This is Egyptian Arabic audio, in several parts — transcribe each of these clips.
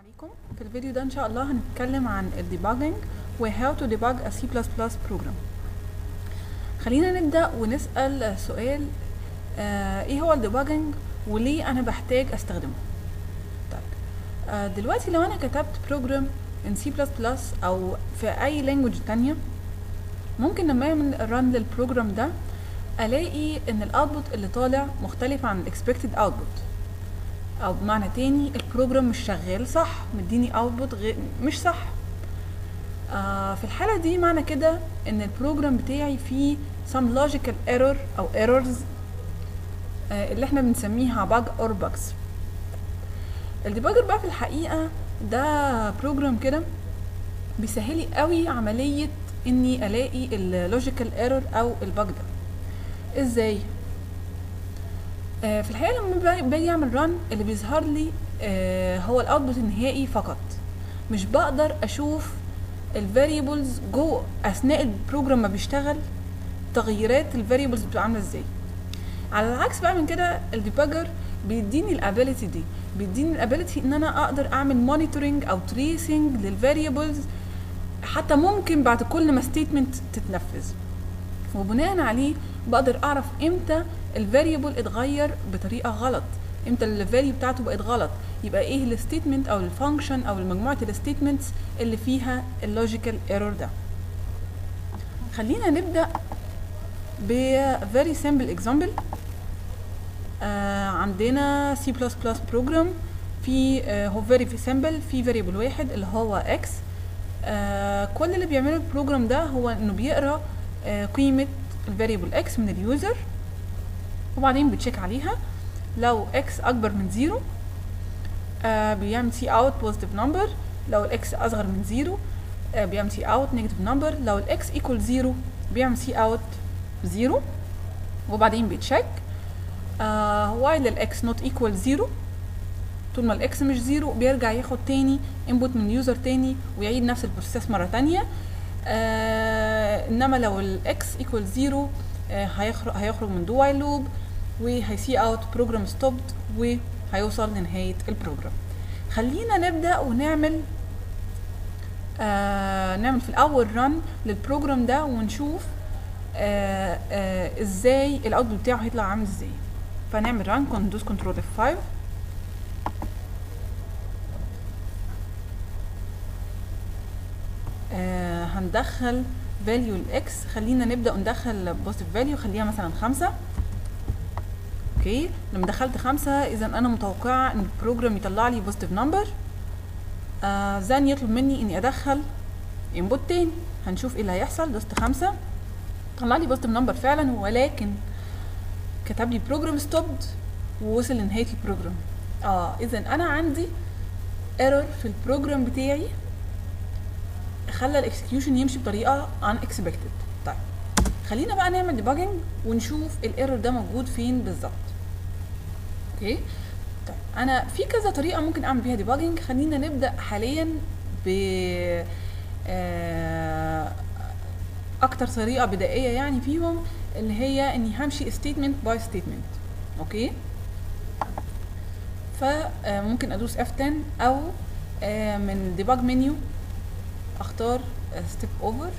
عليكم في الفيديو ده ان شاء الله هنتكلم عن الديباجنج و how to debug a C++ program خلينا نبدأ ونسأل سؤال آه ايه هو الديباجنج وليه انا بحتاج استخدمه طيب آه دلوقتي لو انا كتبت بروجرام in C++ او في اي language تانية ممكن لما اعمل ران للبروجرام ده الاقي ان الاوتبوت اللي طالع مختلف عن الاكسبكتد اوتبوت او بمعنى تاني البروجرام مش شغال صح مديني اوتبوت غير مش صح آه في الحالة دي معنى كده ان البروجرام بتاعي فيه some logical error او errors آه اللي احنا بنسميها bug or bugs الديباجر بقى في الحقيقة ده بروجرام كده بيسهلي قوي عملية اني الاقي اللوجيكال ايرور او الباج ده ازاي آه في الحقيقه لما باجي اعمل ران اللي بيظهر لي آه هو الاوتبوت النهائي فقط مش بقدر اشوف الفاريبلز جوه اثناء البروجرام ما بيشتغل تغييرات الفاريبلز بتبقى عامله ازاي على العكس بقى من كده الديباجر بيديني الابيليتي دي بيديني الابيليتي ان انا اقدر اعمل مونيتورنج او تريسنج للفاريبلز حتى ممكن بعد كل ما ستيتمنت تتنفذ وبناء عليه بقدر اعرف امتى الفاريبل اتغير بطريقه غلط امتى الفاليو بتاعته بقت غلط يبقى ايه الستيتمنت او الفانكشن او مجموعه الستيتمنتس اللي فيها اللوجيكال ايرور ده خلينا نبدا ب very simple example آه عندنا C++ program في آه هو very simple في variable واحد اللي هو x آه كل اللي بيعمله البروجرام ده هو انه بيقرا آه قيمه الفاريبل x من اليوزر وبعدين بتشيك عليها لو x اكبر من زيرو آه بيعمل سي اوت بوزيتيف نمبر لو الاكس اصغر من زيرو آه بيعمل سي اوت نيجاتيف نمبر لو الاكس ايكوال زيرو بيعمل سي اوت زيرو وبعدين بيتشيك آه وايل الاكس نوت ايكوال زيرو طول ما الاكس مش زيرو بيرجع ياخد تاني انبوت من يوزر تاني ويعيد نفس البروسيس مره تانية آه انما لو الاكس ايكوال زيرو آه هيخرج هيخرج من دو وايل لوب وهيسي اوت بروجرام ستوبد وهيوصل لنهايه البروجرام خلينا نبدا ونعمل آه نعمل في الاول ران للبروجرام ده ونشوف آه آه ازاي الاوتبوت بتاعه هيطلع عامل ازاي فنعمل ران ندوس كنترول اف 5 آه هندخل فاليو الاكس خلينا نبدا ندخل بوزيتيف فاليو خليها مثلا خمسة اوكي لما دخلت خمسة اذا انا متوقعه ان البروجرام يطلع لي بوزيتيف نمبر آه زان يطلب مني اني ادخل انبوت تاني هنشوف ايه اللي هيحصل دوست خمسة طلع لي بوزيتيف نمبر فعلا ولكن كتب لي بروجرام ستوبد ووصل لنهايه البروجرام اه اذا انا عندي ايرور في البروجرام بتاعي خلى الاكسكيوشن يمشي بطريقه unexpected طيب خلينا بقى نعمل ديباجنج ونشوف الايرور ده موجود فين بالظبط اوكي طيب انا في كذا طريقه ممكن اعمل بيها ديباجنج خلينا نبدا حاليا ب آه اكتر طريقه بدائيه يعني فيهم اللي هي اني همشي ستيتمنت باي ستيتمنت اوكي فممكن ادوس F10 او من ديباج منيو اختار ستيب اوفر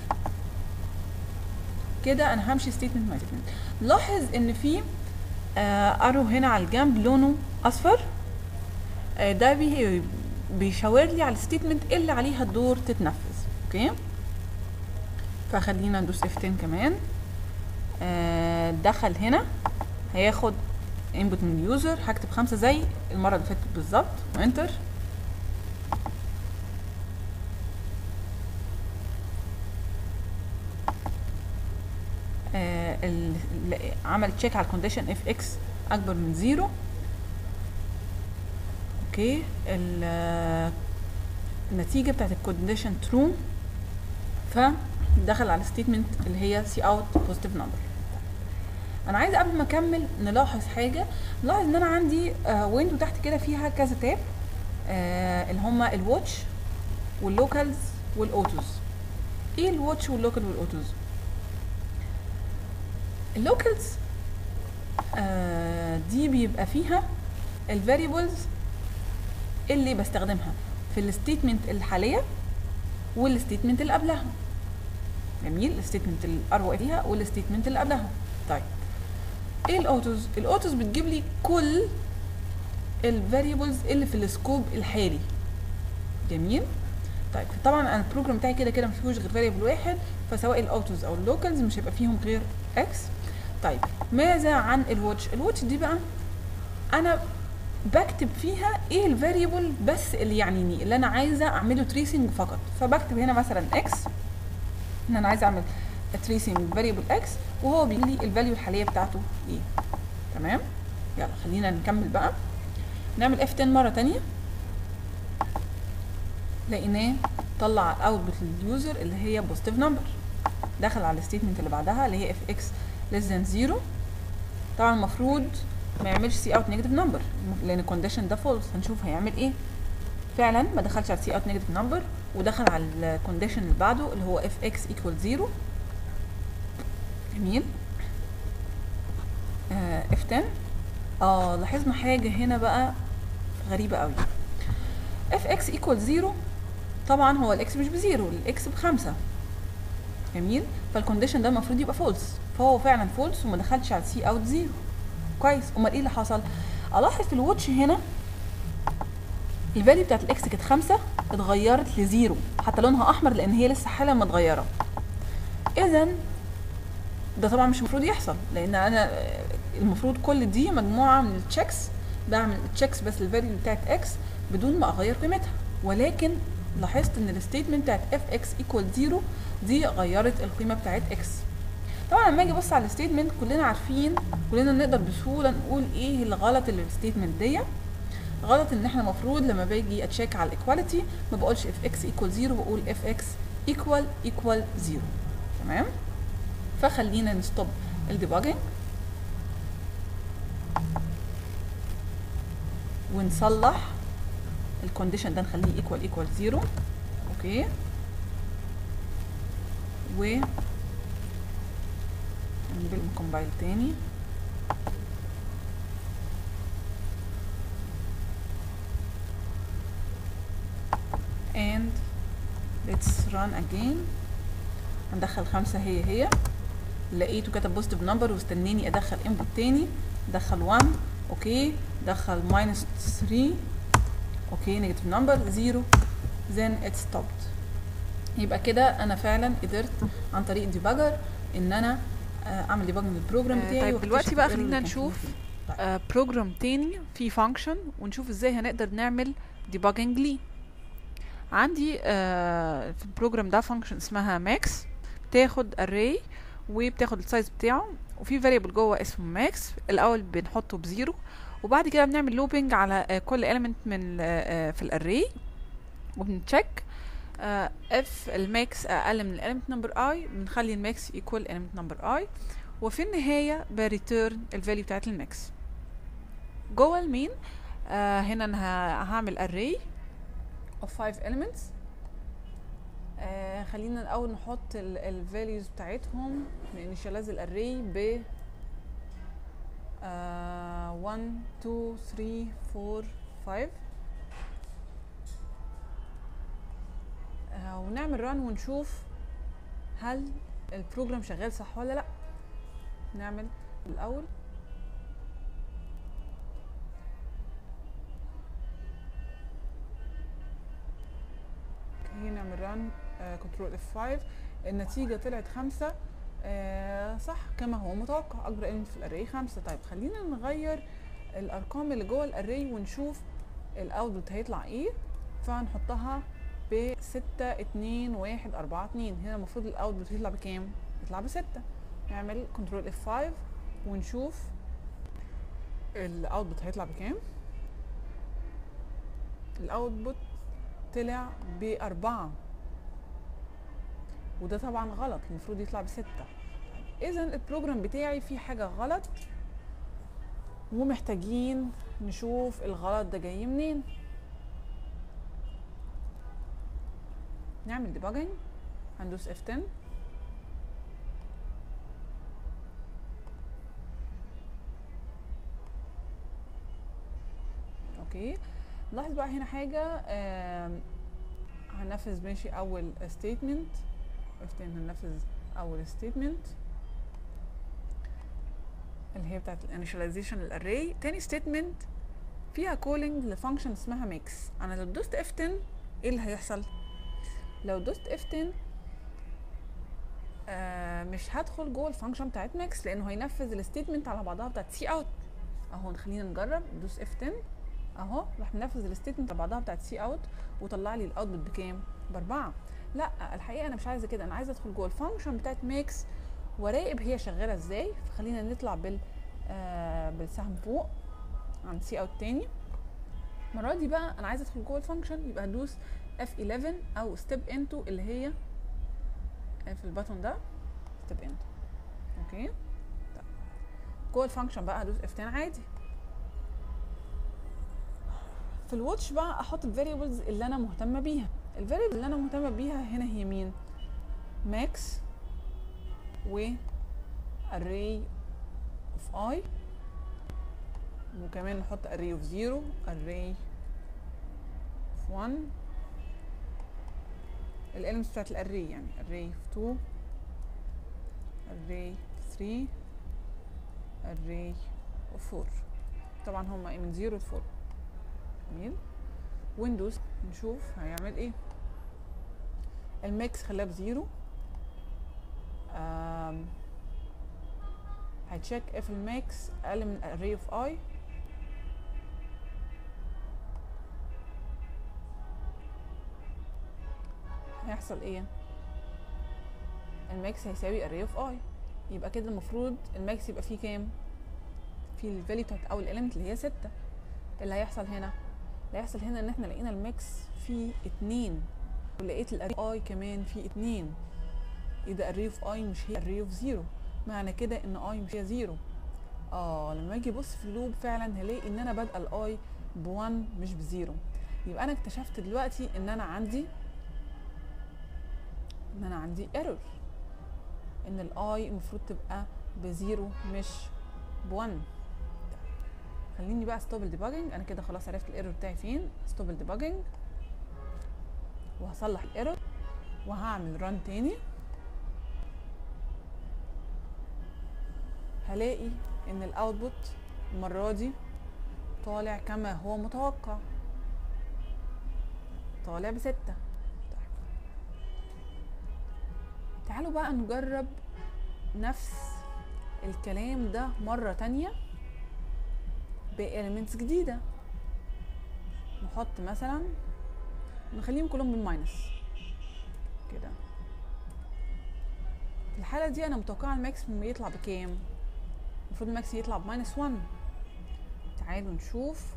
كده انا همشي ستيتمنت باي ستيتمنت لاحظ ان في ارو هنا على الجنب لونه اصفر ده بي بيشاور لي على الستيتمنت اللي عليها الدور تتنفذ اوكي فخلينا ندوس F10 كمان آه دخل هنا هياخد انبوت من اليوزر هكتب خمسة زي المرة اللي فاتت بالظبط وانتر آه عمل تشيك على الكونديشن اف اكس اكبر من زيرو اوكي النتيجة بتاعت الكونديشن ترو فدخل على الستيتمنت اللي هي سي اوت بوزيتيف نمبر انا عايزه قبل ما اكمل نلاحظ حاجه نلاحظ ان انا عندي آه ويندو تحت كده فيها كذا تاب آه اللي هما الواتش واللوكالز والاوتوز ايه الواتش واللوكال والاوتوز اللوكالز آه دي بيبقى فيها الفاريبلز اللي بستخدمها في الستيتمنت الحاليه والستيتمنت اللي قبلها جميل الستيتمنت الار فيها والستيتمنت اللي قبلها طيب ايه الاوتوز الاوتوز بتجيب لي كل الفاريبلز اللي في السكوب الحالي جميل طيب طبعا انا البروجرام بتاعي كده كده ما فيهوش غير فاريبل واحد فسواء الاوتوز او اللوكالز مش هيبقى فيهم غير اكس طيب ماذا عن الواتش الواتش دي بقى انا بكتب فيها ايه الفاريبل بس اللي يعنيني اللي انا عايزه اعمله تريسنج فقط فبكتب هنا مثلا اكس ان انا عايزه اعمل تريسنج فاريبل اكس وهو بيقول لي الفاليو الحاليه بتاعته ايه تمام يلا خلينا نكمل بقى نعمل اف 10 مره تانية لقيناه طلع اوتبوت لليوزر اللي هي بوزيتيف نمبر دخل على الستيتمنت اللي بعدها اللي هي اف اكس less than 0 طبعا المفروض ما يعملش سي اوت نيجاتيف نمبر لان الكونديشن ده فولس هنشوف هيعمل ايه فعلا ما دخلش على سي اوت نيجاتيف نمبر ودخل على الكونديشن اللي بعده اللي هو اف اكس ايكوال 0 جميل اف 10 اه لاحظنا حاجه هنا بقى غريبه قوي اف اكس ايكوال 0 طبعا هو الاكس مش بزيرو الاكس بخمسة جميل فالكونديشن ده المفروض يبقى فولس فهو فعلا فولس وما دخلش على سي اوت زيرو كويس امال ايه اللي حصل الاحظ في الواتش هنا الفاليو بتاعت الاكس كانت خمسة اتغيرت لزيرو حتى لونها احمر لان هي لسه حالا متغيره اذا ده طبعا مش المفروض يحصل لان انا المفروض كل دي مجموعه من التشيكس بعمل تشيكس بس للفاليو بتاعت اكس بدون ما اغير قيمتها ولكن لاحظت ان الستيتمنت بتاعت اف اكس ايكوال 0 دي غيرت القيمه بتاعت اكس طبعا لما اجي ابص على الستيتمنت كلنا عارفين كلنا نقدر بسهوله نقول ايه الغلط اللي في الستيتمنت دي غلط ان احنا المفروض لما باجي اتشيك على الايكواليتي ما بقولش اف اكس ايكوال 0 بقول اف اكس ايكوال ايكوال 0 تمام فخلينا نستوب الديباجنج ونصلح الكونديشن ده نخليه ايكوال ايكوال 0 اوكي و نجيب كومبايل تاني and let's run again هندخل خمسة هي هي لقيته كتب بوزيتيف نمبر واستناني ادخل انبوت تاني دخل 1 اوكي دخل ماينس 3 اوكي نيجاتيف نمبر 0 then it stopped يبقى كده انا فعلا قدرت عن طريق الديباجر ان انا اعمل ديباجنج للبروجرام بتاعي طيب دلوقتي بقى خلينا نشوف طيب. بروجرام تاني فيه فانكشن ونشوف ازاي هنقدر نعمل ديباجنج ليه عندي آه في البروجرام ده فانكشن اسمها ماكس بتاخد array وبتاخد السايز بتاعه وفي فاريبل جوه اسمه ماكس الاول بنحطه بزيرو وبعد كده بنعمل لوبينج على آه كل element من آه في الاري وبنتشيك اف الماكس اقل من الاليمنت نمبر اي بنخلي الماكس ايكوال الاليمنت نمبر اي وفي النهايه بريتيرن الفاليو بتاعت الماكس جوه المين آه هنا انا هعمل array of 5 elements آه خلينا الاول نحط الفاليوز بتاعتهم نinitialize الاري ب آه 1 2 3 4 5 آه ونعمل ران ونشوف هل البروجرام شغال صح ولا لا نعمل الاول اوكي نعمل ران كنترول اف 5 النتيجه طلعت خمسة آه صح كما هو متوقع اكبر element في الاري خمسة طيب خلينا نغير الارقام اللي جوه الاري ونشوف الاوتبوت هيطلع ايه فهنحطها ب 6 2 1 4 2 هنا المفروض الاوتبوت يطلع بكام يطلع بستة نعمل كنترول اف 5 ونشوف الاوتبوت هيطلع بكام الاوتبوت طلع بأربعة وده طبعا غلط المفروض يطلع بستة إذا البروجرام بتاعي فيه حاجة غلط ومحتاجين نشوف الغلط ده جاي منين نعمل ديباجنج هندوس F10 اوكي نلاحظ بقى هنا حاجة هننفذ ماشي اول ستيتمنت اف هننفذ اول ستيتمنت اللي هي بتاعت الانيشاليزيشن للاري تاني ستيتمنت فيها كولينج لفانكشن اسمها ميكس انا لو دوست اف 10 ايه اللي هيحصل لو دوست اف 10 آه مش هدخل جوه الفانكشن بتاعت ميكس لانه هينفذ الستيتمنت على بعضها بتاعت سي اوت اهو خلينا نجرب دوس اف 10 اهو راح منفذ الستيتمنت على بعضها بتاعت سي اوت وطلع لي الاوتبوت بكام باربعه لا الحقيقه انا مش عايزه كده انا عايزه ادخل جوه الفانكشن بتاعت ميكس وراقب هي شغاله ازاي فخلينا نطلع بال آه بالسهم فوق عند سي اوت تاني المره دي بقى انا عايزه ادخل جوه الفانكشن يبقى هدوس اف 11 او ستيب انتو اللي هي في الباتون ده ستيب انتو اوكي طيب جوه الفانكشن بقى هدوس اف 10 عادي في الواتش بقى احط الفاريبلز اللي انا مهتمه بيها الفاريبل اللي انا مهتمه بيها هنا هي مين ماكس و array of i وكمان نحط array of 0 array of 1 الالمنتس بتاعت الاري يعني array of 2 array of 3 array of 4 طبعا هما من 0 ل 4 جميل ويندوز نشوف هيعمل ايه الميكس خلاه بزيرو هيتشيك اف الميكس اقل من array of i هيحصل ايه الميكس هيساوي array of i يبقى كده المفروض الميكس يبقى فيه كام في الفاليو بتاعت اول element اللي هي ستة اللي هيحصل هنا اللي هيحصل هنا ان احنا لقينا الميكس فيه اتنين ولقيت الاري اي كمان فيه اتنين اذا الري اوف اي مش هي الري اوف زيرو معنى كده ان اي مش هي زيرو اه لما اجي ابص في اللوب فعلا هلاقي ان انا بادئه الاي ب1 مش بزيرو يبقى انا اكتشفت دلوقتي ان انا عندي ان انا عندي ايرور ان الاي المفروض تبقى بزيرو مش ب1 خليني بقى ستوب الديباجنج انا كده خلاص عرفت الايرور بتاعي فين ستوب الديباجنج وهصلح الايرور وهعمل ران تاني هلاقي ان الاوتبوت المره دي طالع كما هو متوقع طالع بستة طيب. تعالوا بقى نجرب نفس الكلام ده مرة تانية بإليمنتس جديدة نحط مثلا نخليهم كلهم بالماينس كده في الحالة دي أنا متوقعة الماكسيموم يطلع بكام؟ المفروض الماكسيموم يطلع بماينس 1 تعالوا نشوف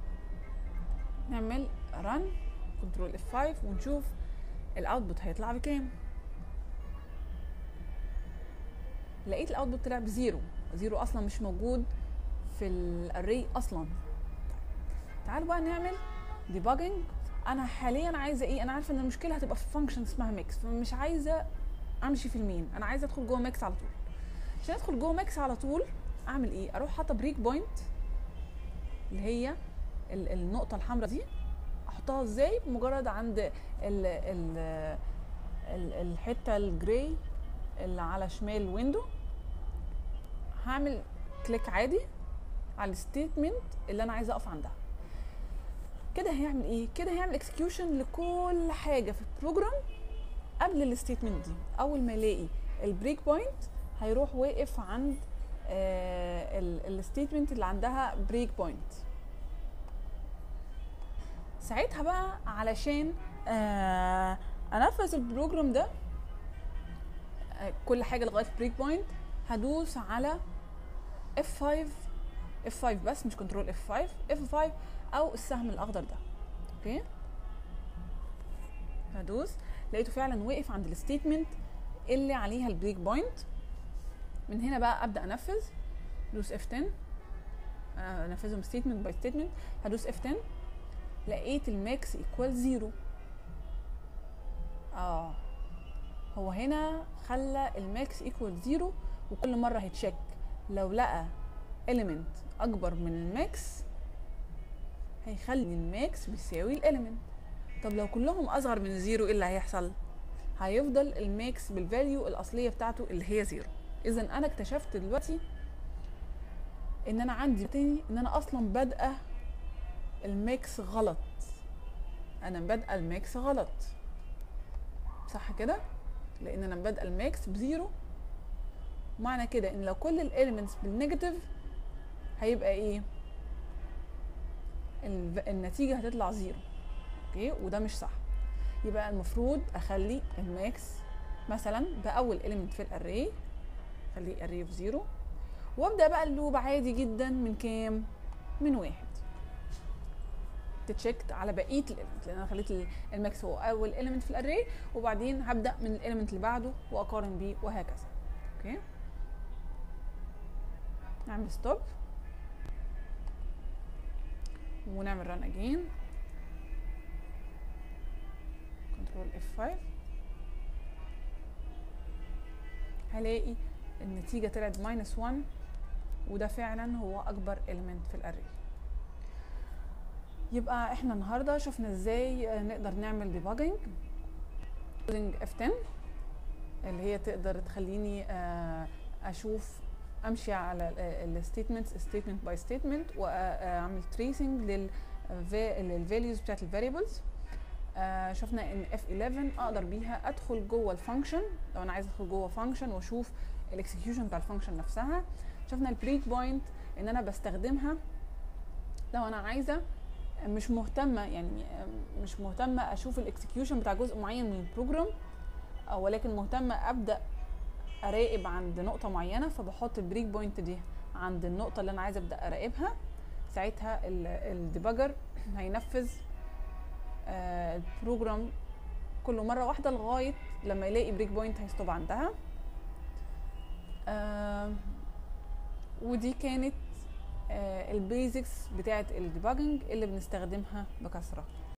نعمل رن كنترول اف 5 ونشوف الاوتبوت هيطلع بكام لقيت الاوتبوت طلع بزيرو زيرو اصلا مش موجود في الاري اصلا تعالوا بقى نعمل ديباجنج انا حاليا عايزه ايه انا عارفه ان المشكله هتبقى في فانكشن اسمها ميكس فمش عايزه امشي في المين انا عايزه ادخل جوه ميكس على طول عشان ادخل جوه ميكس على طول اعمل ايه اروح حاطه بريك بوينت اللي هي ال- النقطه الحمراء دي احطها ازاي مجرد عند ال ال ال الحته الجراي اللي على شمال الويندو هعمل كليك عادي على الستيتمنت اللي انا عايزه اقف عندها كده هيعمل ايه كده هيعمل اكسكيوشن لكل حاجه في البروجرام قبل الستيتمنت دي اول ما يلاقي البريك بوينت هيروح واقف عند الستيتمنت اللي عندها بريك بوينت ساعتها بقى علشان آه انفذ البروجرام ده آه كل حاجه لغايه بريك بوينت هدوس على F5 F5 بس مش كنترول F5 F5 او السهم الاخضر ده اوكي هدوس لقيته فعلا وقف عند الستيتمنت اللي عليها البريك بوينت من هنا بقى ابدا انفذ دوس F10 انفذهم ستيتمنت باي ستيتمنت هدوس F10 لقيت الماكس ايكوال زيرو اه هو هنا خلى الماكس ايكوال زيرو وكل مره هيتشيك لو لقى element اكبر من الماكس هيخلي الماكس بيساوي الاليمنت طب لو كلهم اصغر من زيرو ايه اللي هيحصل هيفضل الميكس بالفاليو الاصليه بتاعته اللي هي زيرو اذا انا اكتشفت دلوقتي ان انا عندي تاني ان انا اصلا بادئه الميكس غلط انا بادئه الميكس غلط صح كده لان انا بادئه الميكس بزيرو معنى كده ان لو كل الاليمنتس بالنيجاتيف هيبقى ايه الف- النتيجه هتطلع زيرو اوكي وده مش صح يبقى المفروض اخلي الماكس مثلا باول element في الاري خليه array في زيرو وابدا بقى اللوب عادي جدا من كام من واحد تتشيكت على بقيه الاليمنت لان انا خليت ال- الماكس هو اول element في الاري وبعدين هبدا من الاليمنت اللي بعده واقارن بيه وهكذا اوكي نعمل ستوب ونعمل ران اجين كنترول F5 هلاقي النتيجة طلعت ماينس 1 وده فعلا هو أكبر element في الأري يبقى احنا النهاردة شفنا ازاي آه، نقدر نعمل debugging using F10 اللي هي تقدر تخليني آه، أشوف امشي على الستيتمنتس ستيتمنت باي ستيتمنت واعمل تريسنج للفاليوز بتاعت الفاريبلز آه شفنا ان F11 اقدر بيها ادخل جوه الفانكشن لو انا عايز ادخل جوه فانكشن واشوف الاكسكيوشن بتاع الفانكشن نفسها شفنا البريك بوينت ان انا بستخدمها لو انا عايزه مش مهتمه يعني آه، مش مهتمه اشوف الاكسكيوشن بتاع جزء معين من البروجرام آه، ولكن مهتمه ابدا اراقب عند نقطه معينه فبحط البريك بوينت دي عند النقطه اللي انا عايزه ابدا اراقبها ساعتها الديباجر هينفذ آه، البروجرام كله مره واحده لغايه لما يلاقي بريك بوينت هيستوب عندها آه، ودي كانت البيزكس بتاعه الديباجنج اللي بنستخدمها بكثره